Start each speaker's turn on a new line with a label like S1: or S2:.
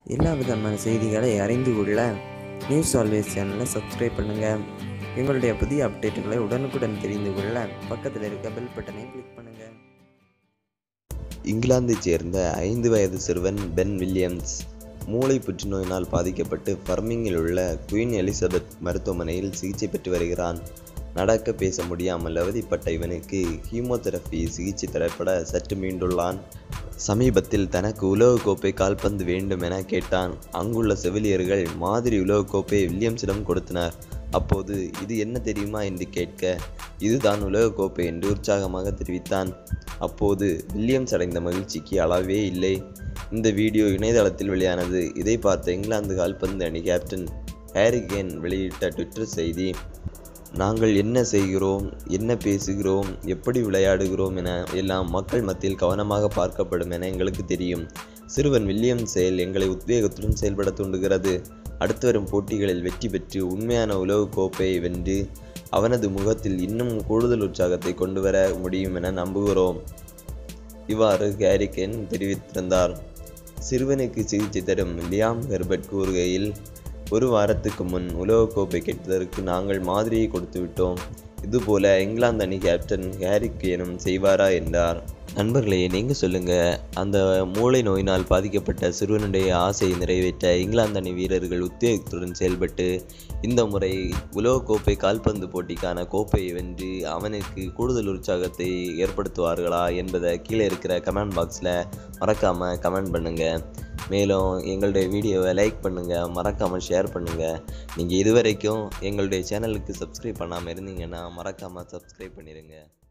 S1: எல்லா விதமான செய்திகளை அறிந்து கொள்ள நியூஸ் ஆல்வேஸ் சேனலை சப்ஸ்கிரைப் பண்ணுங்கள் எங்களுடைய புதிய அப்டேட்டுகளை உடனுக்குடன் தெரிந்து கொள்ள பக்கத்தில் இருக்க பெல் பட்டனை கிளிக் பண்ணுங்கள்
S2: இங்கிலாந்தைச் சேர்ந்த ஐந்து வயது சிறுவன் பென் வில்லியம்ஸ் மூளை புற்றுநோயினால் பாதிக்கப்பட்டு ஃபர்மிங்கில் உள்ள குயின் எலிசபெத் மருத்துவமனையில் சிகிச்சை பெற்று வருகிறான் நடக்க பேச முடியாமல் அவதிப்பட்ட இவனுக்கு கீமோதெரபி சிகிச்சை தரப்பட சற்று மீண்டுள்ளான் சமீபத்தில் தனக்கு உலகக்கோப்பை கால்பந்து வேண்டும் என கேட்டான் அங்குள்ள செவிலியர்கள் மாதிரி உலகக்கோப்பை வில்லியம்ஸிடம் கொடுத்தனர் அப்போது இது என்ன தெரியுமா என்று கேட்க இதுதான் உலகக்கோப்பை என்று உற்சாகமாக தெரிவித்தான் அப்போது வில்லியம்ஸ் அடைந்த மகிழ்ச்சிக்கு அளவே இல்லை இந்த வீடியோ இணையதளத்தில் வெளியானது இதை பார்த்த இங்கிலாந்து கால்பந்து அணி கேப்டன் ஹாரி கேன் வெளியிட்ட ட்விட்டர் செய்தி நாங்கள் என்ன செய்கிறோம் என்ன பேசுகிறோம் எப்படி விளையாடுகிறோம் என எல்லாம் மக்கள் மத்தியில் கவனமாக பார்க்கப்படும் என எங்களுக்கு தெரியும் சிறுவன் வில்லியம் செயல் எங்களை உத்வேகத்துடன் செயல்பட தூண்டுகிறது அடுத்து வரும் போட்டிகளில் வெற்றி பெற்று உண்மையான உலகக் கோப்பையை வென்று அவனது முகத்தில் இன்னும் கூடுதல் உற்சாகத்தை கொண்டு வர முடியும் என நம்புகிறோம் இவ்வாறு கேரிக்கன் தெரிவித்திருந்தார் சிறுவனுக்கு சிகிச்சை தரும் லியாம் ஹெர்பர்ட் கூறுகையில் ஒரு வாரத்துக்கு முன் உலகக்கோப்பை கேட்டதற்கு நாங்கள் மாதிரியை கொடுத்து விட்டோம் இதுபோல இங்கிலாந்து அணி கேப்டன் ஹேரிக்கேனும் செய்வாரா என்றார் நண்பர்களே நீங்கள் சொல்லுங்கள் அந்த மூளை நோயினால் பாதிக்கப்பட்ட சிறுவனுடைய ஆசையை நிறைவேற்ற இங்கிலாந்து அணி வீரர்கள் உத்வேகத்துடன் செயல்பட்டு இந்த முறை உலகக்கோப்பை கால்பந்து போட்டிக்கான கோப்பையை வென்று அவனுக்கு கூடுதல் உற்சாகத்தை ஏற்படுத்துவார்களா என்பதை கீழே இருக்கிற கமெண்ட் பாக்ஸில் மறக்காமல் கமெண்ட் பண்ணுங்கள் மேலும் எங்களுடைய வீடியோவை லைக் பண்ணுங்கள் மறக்காமல் ஷேர் பண்ணுங்கள் நீங்கள் இதுவரைக்கும் எங்களுடைய சேனலுக்கு சப்ஸ்கிரைப் பண்ணாமல் இருந்தீங்கன்னா மறக்காமல் சப்ஸ்கிரைப் பண்ணிடுங்க